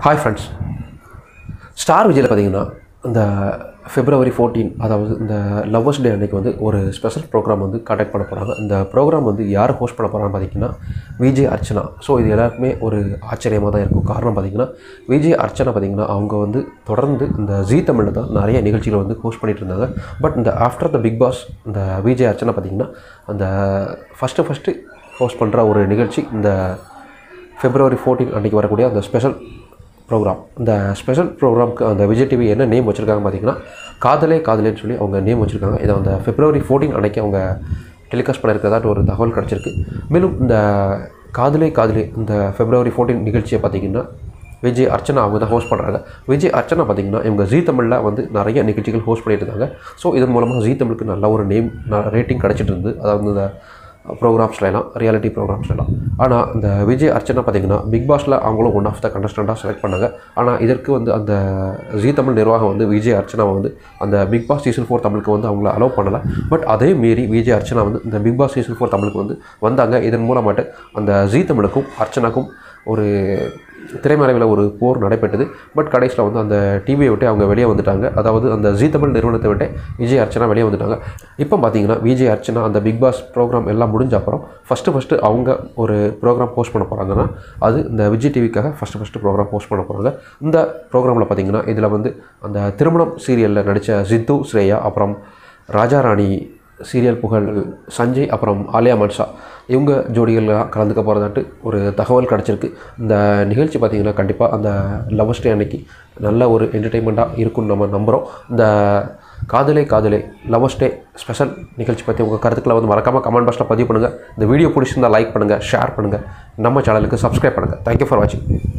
hi friends star விஜயில் பார்த்தீங்கன்னா இந்த பிப்ரவரி fourteen அதாவது இந்த லவ்வர்ஸ் டே அன்னைக்கு வந்து ஒரு ஸ்பெஷல் ப்ரோக்ராம் வந்து கண்டக்ட் பண்ண போகிறாங்க இந்த ப்ரோக்ராம் வந்து யார் ஹோஸ்ட் பண்ண போகிறான்னு பார்த்தீங்கன்னா விஜய் அர்ச்சனா ஸோ இது எல்லாருக்குமே ஒரு ஆச்சரியமாக தான் இருக்கும் காரணம் பார்த்தீங்கன்னா விஜய் அர்ச்சனா பார்த்தீங்கன்னா அவங்க வந்து தொடர்ந்து இந்த ஜீ தமிழில் தான் நிறைய நிகழ்ச்சிகளை வந்து ஹோஸ்ட் பண்ணிட்டு இருந்தாங்க பட் இந்த ஆஃப்டர் த பிக் பாஸ் இந்த விஜய் அர்ச்சனா பார்த்தீங்கன்னா அந்த ஃபஸ்ட்டு ஃபஸ்ட்டு ஹோஸ்ட் பண்ணுற ஒரு நிகழ்ச்சி இந்த பிப்ரவரி ஃபோர்டீன் அன்றைக்கி வரக்கூடிய அந்த ஸ்பெஷல் ப்ரோக்ராம் இந்த ஸ்பெஷல் ப்ரோக்ராம்க்கு அந்த விஜய் டிவி என்ன நேம் வச்சுருக்காங்க பார்த்தீங்கன்னா காதலே காதலேன்னு சொல்லி அவங்க நேம் வச்சுருக்காங்க இதை அந்த பிப்ரவரி ஃபோர்டீன் அன்றைக்கி அவங்க டெலிகாஸ்ட் பண்ணியிருக்கிறதாட்டு ஒரு தகவல் கிடச்சிருக்கு மேலும் இந்த காதலே காதலே இந்த பிப்ரவரி ஃபோர்டீன் நிகழ்ச்சியை பார்த்தீங்கன்னா விஜய் அர்ச்சனா அவங்க தான் ஹோஸ்ட் பண்ணுறாங்க விஜய் அர்ச்சனா பார்த்தீங்கன்னா இவங்க ஜீ தமிழில் வந்து நிறைய நிகழ்ச்சிகள் ஹோஸ்ட் பண்ணிட்டு இருந்தாங்க ஸோ இதன் மூலமாக ஜீ தமிழுக்கு நல்ல ஒரு நேம் ரேட்டிங் கிடச்சிட்டு இருந்து அதாவது இந்த ப்ரோக்ராம்ஸ்லாம் ரியாலிட்டி ப்ரோக்ராம்ஸ்லாம் ஆனால் இந்த விஜய் அர்ச்சனா பார்த்தீங்கன்னா பிக் பாஸில் அவங்களும் ஒன் ஆஃப் த கண்டஸ்டண்ட்டாக செலக்ட் பண்ணாங்க ஆனால் இதற்கு வந்து அந்த ஜீ தமிழ் நிர்வாகம் வந்து விஜய் அர்ச்சனாவை வந்து அந்த பிக் பாஸ் சீசன் ஃபோர் தமிழுக்கு வந்து அவங்கள அலோவ் பண்ணலை பட் அதே மீறி விஜய் அர்ச்சனா வந்து இந்த பிக் பாஸ் சீசன் ஃபோர் தமிழுக்கு வந்து வந்தாங்க இதன் மூலமாட்டு அந்த ஜீ தமிழுக்கும் அர்ச்சனாக்கும் ஒரு திரைமறைவில் ஒரு போர் நடைபெற்றது பட் கடைசியில் வந்து அந்த டிவியை விட்டு அவங்க வெளியே வந்துட்டாங்க அதாவது அந்த ஜீ தமிழ் நிறுவனத்தை விட்டு விஜய் அர்ச்சனா வெளியே வந்துட்டாங்க இப்போ பார்த்தீங்கன்னா விஜய் அர்ச்சனா அந்த பிக் பாஸ் ப்ரோக்ராம் எல்லாம் முடிஞ்ச அப்புறம் ஃபஸ்ட்டு ஃபஸ்ட்டு அவங்க ஒரு ப்ரோக்ராம் போஸ்ட் பண்ண போகிறாங்கன்னா அது இந்த விஜய் டிவிக்காக ஃபஸ்ட்டு ஃபஸ்ட்டு ப்ரோக்ராம் போஸ்ட் பண்ண போகிறாங்க இந்த ப்ரோக்ராமில் பார்த்தீங்கன்னா இதில் வந்து அந்த திருமணம் சீரியலில் நடித்த சித்து ஸ்ரேயா அப்புறம் ராஜாராணி சீரியல் புகழ் சஞ்சய் அப்புறம் ஆலியா மன்ஷா இவங்க ஜோடிகள்லாம் கலந்துக்க போகிறதாட்டு ஒரு தகவல் கிடச்சிருக்கு இந்த நிகழ்ச்சி பார்த்திங்கன்னா கண்டிப்பாக அந்த லவர்ஸ் டே அன்னைக்கு நல்ல ஒரு என்டர்டெயின்மெண்ட்டாக இருக்கும்னு நம்ம நம்புகிறோம் இந்த காதலே காதலே லவர்ஸ் டே ஸ்பெஷல் நிகழ்ச்சி பற்றி உங்கள் கருத்துக்களை வந்து மறக்காமல் கமெண்ட் பாக்ஸில் பதிவு பண்ணுங்கள் இந்த வீடியோ பிடிச்சிருந்தா லைக் பண்ணுங்கள் ஷேர் பண்ணுங்கள் நம்ம சேனலுக்கு சப்ஸ்கிரைப் பண்ணுங்கள் தேங்க்யூ ஃபார் வாட்சிங்